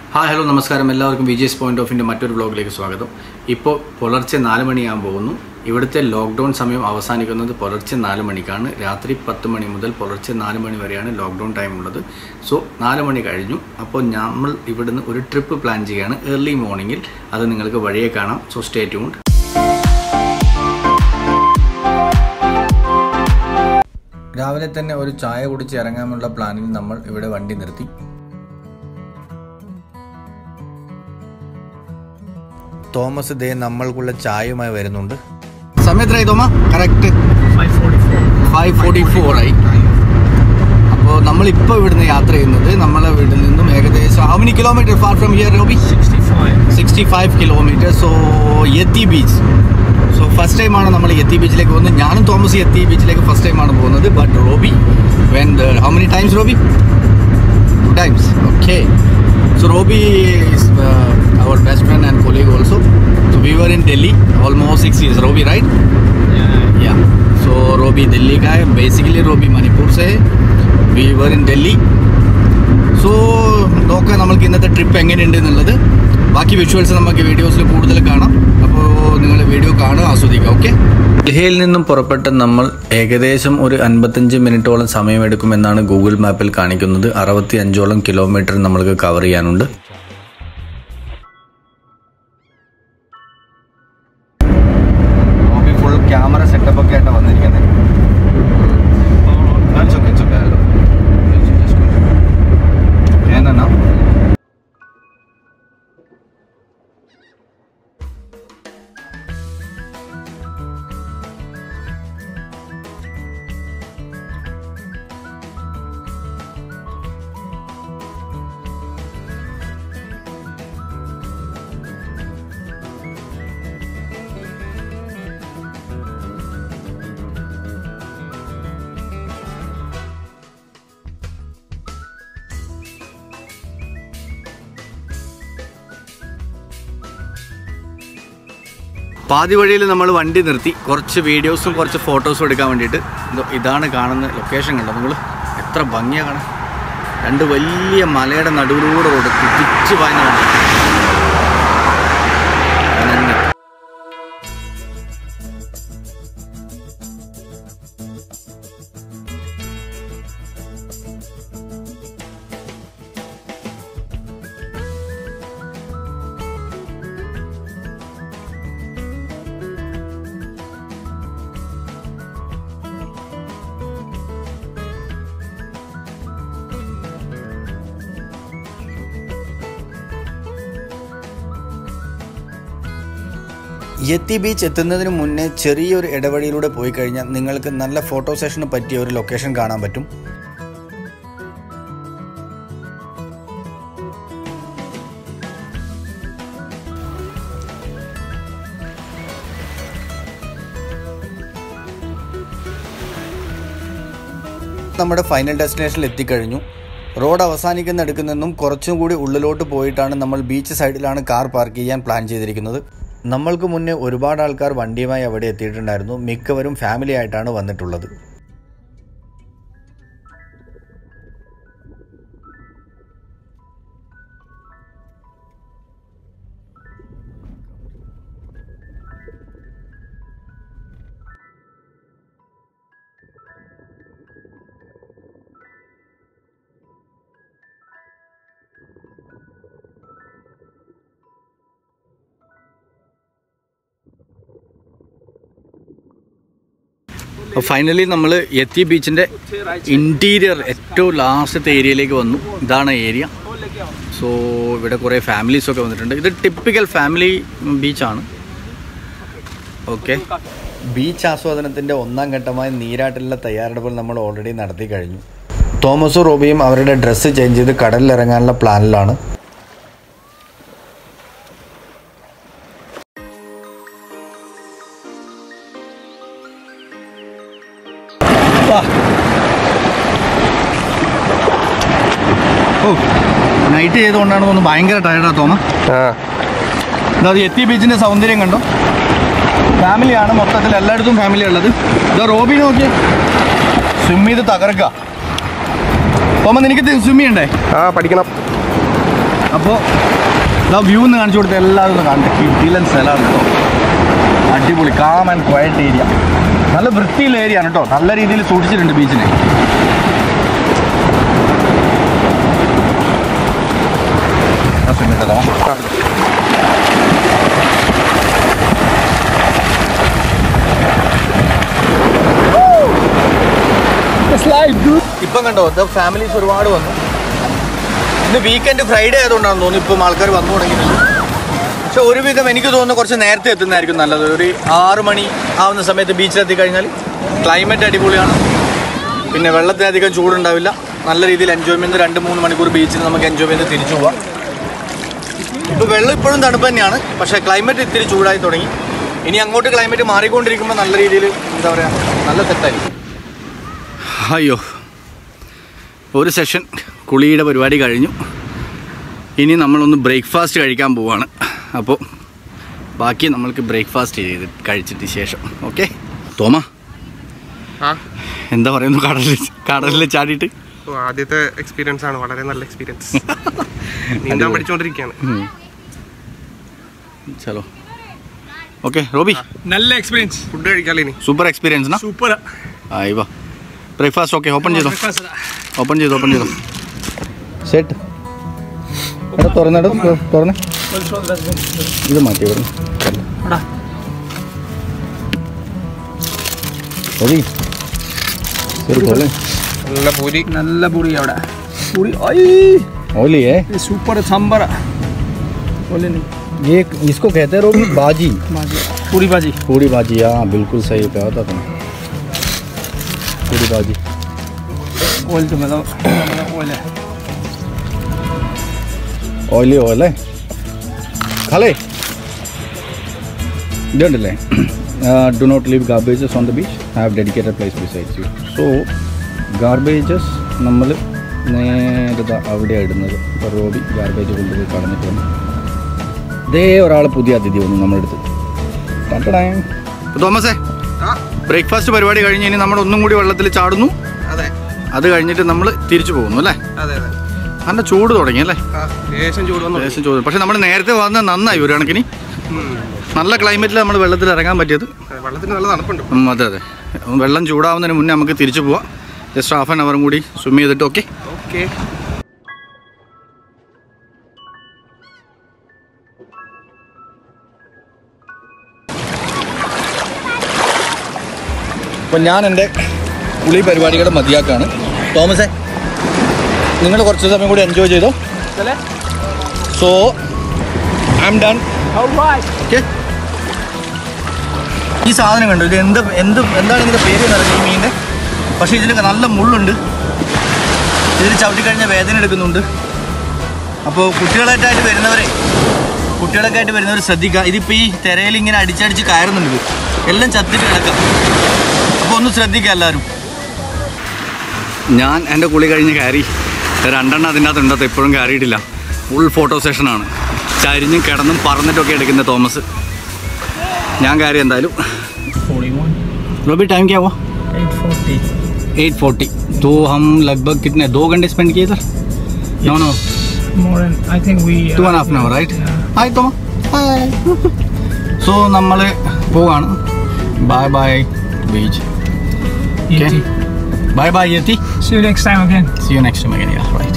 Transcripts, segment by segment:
Hi hello നമസ്കാരം എല്ലാവർക്കും വിജയ്സ് point ഓഫിൻ്റെ മറ്റൊരു വ്ളോഗിലേക്ക് സ്വാഗതം ഇപ്പോൾ പുലർച്ചെ നാല് മണിയാകാൻ പോകുന്നു ഇവിടുത്തെ ലോക്ക്ഡൗൺ സമയം അവസാനിക്കുന്നത് പുലർച്ചെ നാല് മണിക്കാണ് രാത്രി പത്ത് മണി മുതൽ പുലർച്ചെ നാല് മണി വരെയാണ് ലോക്ക്ഡൗൺ ടൈം ഉള്ളത് സോ നാല് മണി കഴിഞ്ഞു അപ്പോൾ നമ്മൾ ഇവിടുന്ന് ഒരു ട്രിപ്പ് പ്ലാൻ ചെയ്യുകയാണ് ഏർലി മോർണിംഗിൽ അത് നിങ്ങൾക്ക് വഴിയെ കാണാം സോ സ്റ്റേ ട്യൂൺഡ് രാവിലെ തന്നെ ഒരു ചായ കുടിച്ച് ഇറങ്ങാനുള്ള പ്ലാനിൽ നമ്മൾ ഇവിടെ വണ്ടി നിർത്തി തോമസ് ദേ നമ്മൾക്കുള്ള ചായയുമായി വരുന്നുണ്ട് സമയത്രയായി തോമ കറക്റ്റ് ഫൈവ് ഫോർട്ടി ഫോർ ആയി അപ്പോൾ നമ്മളിപ്പോൾ ഇവിടുന്ന് യാത്ര ചെയ്യുന്നത് നമ്മളെ വീട്ടിൽ നിന്നും ഏകദേശം how many kilometre far from here Robi sixty five kilometre so യത്തി ബീച്ച് സോ ഫസ്റ്റ് ടൈമാണ് നമ്മൾ യത്തി ബീച്ചിലേക്ക് പോകുന്നത് ഞാനും തോമസ് യത്തി ബീച്ചിലേക്ക് ഫസ്റ്റ് ടൈമാണ് പോകുന്നത് but Robi when how many times Robi two times okay so Robi is uh, our best friend and colleague also so we were in delhi almost six years robi right yeah so robi delhi का है basically robi manipur से है we were in delhi so നോക്കാം നമുക്ക് ഇന്നത്തെ trip എങ്ങനെയുണ്ട് എന്നുള്ളത് ബാക്കി വിഷ്വൽസ് നമുക്ക് വീഡിയോസിൽ കൂടുതൽ കാണാം അപ്പോൾ നിങ്ങൾ വീഡിയോ കാണുക ആസ്വദിക്കുക ഓക്കെ ഡൽഹിയിൽ നിന്നും പുറപ്പെട്ട് നമ്മൾ ഏകദേശം ഒരു അൻപത്തഞ്ച് മിനിറ്റോളം സമയമെടുക്കുമെന്നാണ് ഗൂഗിൾ മാപ്പിൽ കാണിക്കുന്നത് അറുപത്തി അഞ്ചോളം കിലോമീറ്റർ നമ്മൾക്ക് കവർ ചെയ്യാനുണ്ട് ഫുൾ ക്യാമറ സെറ്റപ്പ് ഒക്കെ ആയിട്ടാണ് വന്നിരിക്കുന്നത് ಏನಣ್ಣ പാതി വഴിയിൽ നമ്മൾ വണ്ടി നിർത്തി കുറച്ച് വീഡിയോസും കുറച്ച് ഫോട്ടോസും എടുക്കാൻ വേണ്ടിയിട്ട് ഇതോ ഇതാണ് കാണുന്ന ലൊക്കേഷൻ കണ്ടോ നിങ്ങൾ എത്ര ഭംഗിയാണ് കാണാൻ രണ്ട് വലിയ മലയുടെ നടുവിലൂടെ റോഡ് കുതിച്ച് പായുന്ന കാണാം. അനന്യം. യത്തി ബീച്ച് എത്തുന്നതിന് മുന്നേ ചെറിയൊരു ഇടവഴിയിലൂടെ പോയി കഴിഞ്ഞാൽ നിങ്ങൾക്ക് നല്ല ഫോട്ടോ സെഷന് പറ്റിയ ഒരു ലൊക്കേഷൻ കാണാൻ പറ്റും നമ്മുടെ ഫൈനൽ ഡെസ്റ്റിനേഷനിൽ എത്തിക്കഴിഞ്ഞു റോഡ് അവസാനിക്കുന്നിടക്ക് നിന്നും കുറച്ചും കൂടി ഉള്ളിലോട്ട് പോയിട്ടാണ് നമ്മൾ ബീച്ച് സൈഡിലാണ് കാർ പാർക്ക് ചെയ്യാൻ പ്ലാൻ ചെയ്തിരിക്കുന്നത് നമ്മൾക്ക് മുന്നേ ഒരുപാട് ആൾക്കാർ വണ്ടിയുമായി അവിടെ എത്തിയിട്ടുണ്ടായിരുന്നു മിക്കവരും ഫാമിലി ആയിട്ടാണ് വന്നിട്ടുള്ളത് ഫൈനലി നമ്മൾ എത്തി ബീച്ചിൻ്റെ ഇൻറ്റീരിയർ ഏറ്റവും ലാസ്റ്റത്തെ ഏരിയയിലേക്ക് വന്നു ഇതാണ് ഏരിയ സോ ഇവിടെ കുറേ ഫാമിലീസൊക്കെ വന്നിട്ടുണ്ട് ഇത് ടിപ്പിക്കൽ ഫാമിലി ബീച്ചാണ് ഓക്കെ ബീച്ച് ആസ്വാദനത്തിൻ്റെ ഒന്നാം ഘട്ടമായി നീരാട്ടിലുള്ള തയ്യാറെടുപ്പുകൾ നമ്മൾ ഓൾറെഡി നടത്തി കഴിഞ്ഞു തോമസും റോബിയും അവരുടെ ഡ്രസ്സ് ചേഞ്ച് ചെയ്ത് കടലിലിറങ്ങാനുള്ള പ്ലാനിലാണ് ഓ നൈറ്റ് ചെയ്തുകൊണ്ടാണ് തോന്നുന്നു ഭയങ്കര ടയർഡാ തോമ ഇതാ എത്തി ബീച്ചിന്റെ സൗന്ദര്യം കണ്ടോ ഫാമിലിയാണ് മൊത്തത്തിൽ എല്ലായിടത്തും ഫാമിലി ഉള്ളത് ഇതാ റോബി നോക്കിയേ സ്വിം ചെയ്ത് തകർക്കുക തോമ നിനക്ക് സ്വിം ചെയ്യണ്ടേ ആ പഠിക്കണം അപ്പോൾ ഇതാ വ്യൂ ഒന്ന് കാണിച്ചു കൊടുത്ത എല്ലാവരും ഒന്ന് കാണട്ടെ കിടിലൻ സ്ഥലമാണ് കേട്ടോ അടിപൊളി കാം ആൻഡ് ക്വയറ്റ് ഏരിയ നല്ല വൃത്തിയുള്ള ഏരിയ ആണ് കേട്ടോ നല്ല രീതിയിൽ സൂക്ഷിച്ചിട്ടുണ്ട് ബീച്ചിനെ ആ സമയത്തല്ലോ ഇപ്പം കണ്ടോ ഇത് ഫാമിലീസ് ഒരുപാട് വന്നു ഇന്ന് വീക്കെൻഡ് ഫ്രൈഡേ ആയതുകൊണ്ടാണെന്ന് തോന്നുന്നു ഇപ്പം ആൾക്കാർ വന്നു തുടങ്ങിയിട്ടുണ്ട് പക്ഷെ ഒരുവിധം എനിക്ക് തോന്നുന്നു കുറച്ച് നേരത്തെ എത്തുന്നതായിരിക്കും നല്ലത് ഒരു ആറ് മണി ആവുന്ന സമയത്ത് ബീച്ചിലെത്തി കഴിഞ്ഞാൽ ക്ലൈമറ്റ് അടിപൊളിയാണ് പിന്നെ വെള്ളത്തിന് അധികം ചൂടുണ്ടാവില്ല നല്ല രീതിയിൽ എൻജോയ്മെൻറ്റ് രണ്ട് മൂന്ന് മണിക്കൂർ ബീച്ചിൽ നമുക്ക് എൻജോയ് ചെയ്ത് തിരിച്ചു പോവാം ഇപ്പോൾ വെള്ളം ഇപ്പോഴും തണുപ്പ് തന്നെയാണ് പക്ഷേ ക്ലൈമറ്റ് ഇത്തിരി ചൂടായി തുടങ്ങി ഇനി അങ്ങോട്ട് ക്ലൈമറ്റ് മാറിക്കൊണ്ടിരിക്കുമ്പോൾ നല്ല രീതിയിൽ എന്താ പറയുക നല്ല സെറ്റായിരിക്കും അയ്യോ ഒരു സെഷൻ കുളിയുടെ പരിപാടി കഴിഞ്ഞു ഇനി നമ്മളൊന്ന് ബ്രേക്ക്ഫാസ്റ്റ് കഴിക്കാൻ പോവാണ് അപ്പോൾ ബാക്കി നമ്മൾക്ക് ബ്രേക്ക്ഫാസ്റ്റ് ചെയ്ത് കഴിച്ചിട്ട് ശേഷം ഓക്കെ തോമ ആ എന്താ പറയുന്നു കടലിൽ കടലിൽ ചാടിയിട്ട് ഓ, ആദ്യത്തെ എക്സ്പീരിയൻസ് ആണ് വളരെ നല്ല എക്സ്പീരിയൻസ് നീന്താൻ പഠിച്ചുകൊണ്ടിരിക്കുകയാണ് ചലോ ഓക്കെ റോബി നല്ല എക്സ്പീരിയൻസ് ഫുഡ് കഴിക്കാലേ ഇനി സൂപ്പർ എക്സ്പീരിയൻസ് നാ സൂപ്പർ ആയി വാ ബ്രേക്ക്ഫാസ്റ്റ് ഓക്കെ ഓപ്പൺ ചെയ്തോ ഓപ്പൺ ചെയ്തോ ഓപ്പൺ ചെയ്തോ സെറ്റ് എടാ തുറന്നെടാ തുറന്നേ ഇത് മാറ്റി ഇവിടെ റോബി ശരി പോലെ നല്ല പൂരി നല്ല പൂരി അവിടെ പൂരി ओली है സൂപ്പർ സാമ്പാർ बोले नहीं ये इसको कहते हैं रोबी बाजी भाजी पूरी भाजी पूरी बाजी हाँ बिल्कुल सही कहा था तुमने पूरी बाजी ऑयल तो मतलब ऑयल है ഓയിലി ഓയിലേ ഹലേ ഇതുണ്ടല്ലേ do not leave garbages on the beach have dedicated place besides you so garbages നമ്മൾ നേരെ ദാ അവിടെയാണ് ഇടുന്നത് ഇപ്പോൾ റോബി ഗാർബേജ് കൊണ്ടുപോയി കളഞ്ഞിട്ട് വന്നു ഇതേ ഒരാൾ പുതിയ അതിഥി വന്നു നമ്മുടെ അടുത്ത് തോമസേ ആ ബ്രേക്ക്ഫാസ്റ്റ് പരിപാടി കഴിഞ്ഞ് ഇനി നമ്മൾ ഒന്നും കൂടി വെള്ളത്തിൽ ചാടുന്നു അതെ അത് കഴിഞ്ഞിട്ട് നമ്മൾ തിരിച്ചു പോകുന്നു അല്ലേ അതെ അതെ നല്ല ചൂട് തുടങ്ങി അല്ലേ ആ ലേശം ചൂട് വന്നു ഏകദേശം ചൂട് പക്ഷെ നമ്മൾ നേരത്തെ വന്ന നന്നായി ഒരു കണക്കിന് ഉം. നല്ല ക്ലൈമറ്റിൽ നമ്മൾ വെള്ളത്തിൽ ഇറങ്ങാൻ പറ്റിയത് അതെ, വെള്ളത്തിന് നല്ല തണുപ്പുണ്ട് ഉം, അതെ അതെ വെള്ളം ചൂടാവുന്നതിന് മുന്നേ നമുക്ക് തിരിച്ചു പോവാം ജസ്റ്റ് ഹാഫ് ആൻ അവറും കൂടി സ്വിം ചെയ്തിട്ട് ഓക്കെ ഓക്കെ അപ്പം ഞാൻ എൻ്റെ കുളി പരിപാടികളുടെ മതിയാക്കാണ് തോമസേ നിങ്ങൾ കുറച്ച് സമയം കൂടി എൻജോയ് ചെയ്തോ चले so I'm done alright okay ഈ സാധനം കണ്ടു ഇത് എന്ത് എന്ത് എന്താണ് ഇതിൻ്റെ പേര് എന്നറിയില്ല ഈ മീനിൻ്റെ പക്ഷേ ഇതിനൊക്കെ നല്ല മുള്ളുണ്ട് ഇതിൽ ചവിട്ടിക്കഴിഞ്ഞാൽ വേദന എടുക്കുന്നുണ്ട് അപ്പോൾ കുട്ടികളായിട്ടായിട്ട് വരുന്നവരെ കുട്ടികളൊക്കെ ആയിട്ട് വരുന്നവർ ശ്രദ്ധിക്കുക ഇതിപ്പോൾ ഈ തിരയിൽ ഇങ്ങനെ അടിച്ചടിച്ച് കയറുന്നുണ്ട് ഇത്. എല്ലാം ചത്തിട്ട് കിടക്കാം അപ്പോൾ ഒന്ന് ശ്രദ്ധിക്കുക എല്ലാവരും ഞാൻ എൻ്റെ കുളി കഴിഞ്ഞ് കയറി രണ്ടെണ്ണം അതിൻ്റെ അകത്ത് ഉണ്ടത് എപ്പോഴും കയറിയിട്ടില്ല ഫുൾ ഫോട്ടോ സെഷനാണ് ചരിഞ്ഞും കിടന്നും പറന്നിട്ടൊക്കെ എടുക്കുന്ന തോമസ് ഞാൻ കയറി എന്തായാലും 41 रोबी टाइम क्या हुआ 840 एट फोर्टी तो हम लगभग कितने दो घंटे स्पेंड किए sir no no more than I think we two and half hour right hi Thoma so നമ്മൾ പോവാണ് bye bye beach yeah. Bye bye യത്തി see you next time again see you next again yeah right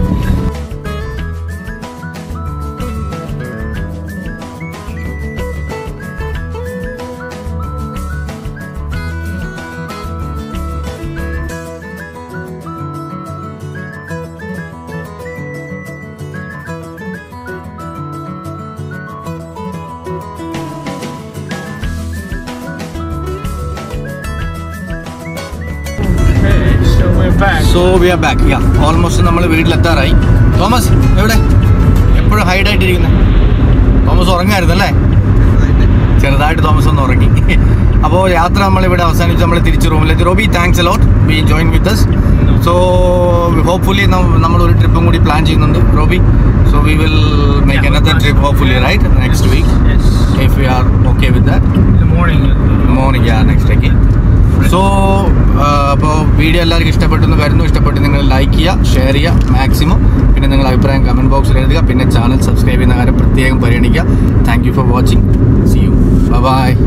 okay so we're back so we are back yeah almost നമ്മൾ വീട്ടിലെത്താറായി Thomas എവിടെ എപ്പോഴും hide ആയിട്ടിരിക്കുന്നത് Thomas ഉറങ്ങായിരുന്നു അല്ലേ ചെറുതായിട്ട് Thomas ഒന്ന് ഉറങ്ങി അപ്പോൾ യാത്ര നമ്മൾ ഇവിടെ അവസാനിച്ച് നമ്മൾ തിരിച്ച് റൂമിലെത്തി Robby thanks a lot be join with us so hopefully നമ്മൾ ഒരു ട്രിപ്പും കൂടി പ്ലാൻ ചെയ്യുന്നുണ്ട് Robby so we will make another trip hopefully right next week yes if you are okay with that in the morning morning yeah next week so അപ്പോൾ video എല്ലാവർക്കും ഇഷ്ടപ്പെട്ടു എന്ന് കരുതുന്നു ഇഷ്ടപ്പെട്ട് നിങ്ങൾ ലൈക്ക് ചെയ്യുക ഷെയർ ചെയ്യുക മാക്സിമം പിന്നെ നിങ്ങൾ അഭിപ്രായം കമൻറ്റ് ബോക്സിൽ എഴുതുക പിന്നെ ചാനൽ സബ്സ്ക്രൈബ് ചെയ്യുന്ന കാര്യം പ്രത്യേകം പരിഗണിക്കുക thank you for watching see you by